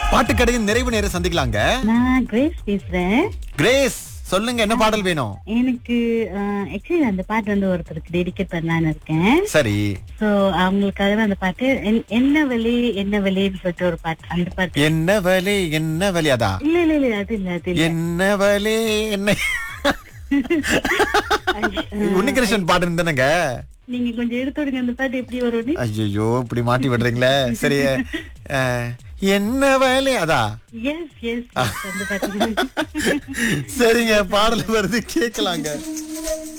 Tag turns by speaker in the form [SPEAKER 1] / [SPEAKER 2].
[SPEAKER 1] பாட்டுக்கடையின் நிறைவு நேரம் சந்திக்கலாங்க
[SPEAKER 2] நான் கிரேஸ் பேசுறேன்
[SPEAKER 1] கிரேஸ் சொல்லுங்க என்ன பாடல் வேணும்
[SPEAKER 2] எனக்கு ஆக்சுவலி அந்த பாட்டு வந்து ஒருத்தருக்கு டெடிகேட் பண்ணலான்னு இருக்கேன்
[SPEAKER 1] சரி
[SPEAKER 2] சோ அவங்களுக்காகவே அந்த பாட்டு என்- என்ன வலி என்ன வலின்னு சொல்லிட்டு ஒரு பாட்டு அந்த பாட்டு
[SPEAKER 1] என்ன வலி என்ன வலி அதா
[SPEAKER 2] இல்ல இல்ல இல்ல அது இல்ல அது இல்ல
[SPEAKER 1] என்ன வலி என்ன உன்னிகிருஷ்ணன் பாட்டு இருந்தனுங்க
[SPEAKER 2] நீங்க கொஞ்சம் எடுத்து விடுங்க அந்த பாட்டு எப்படி வரும்னு
[SPEAKER 1] ஐயோ இப்படி மாட்டி விடுறீங்களே சரி அஹ், என்ன வலி அதா
[SPEAKER 2] எஸ் எஸ் அந்த பாட்டு
[SPEAKER 1] சரிங்க பாடல் வருது கேட்கலாங்க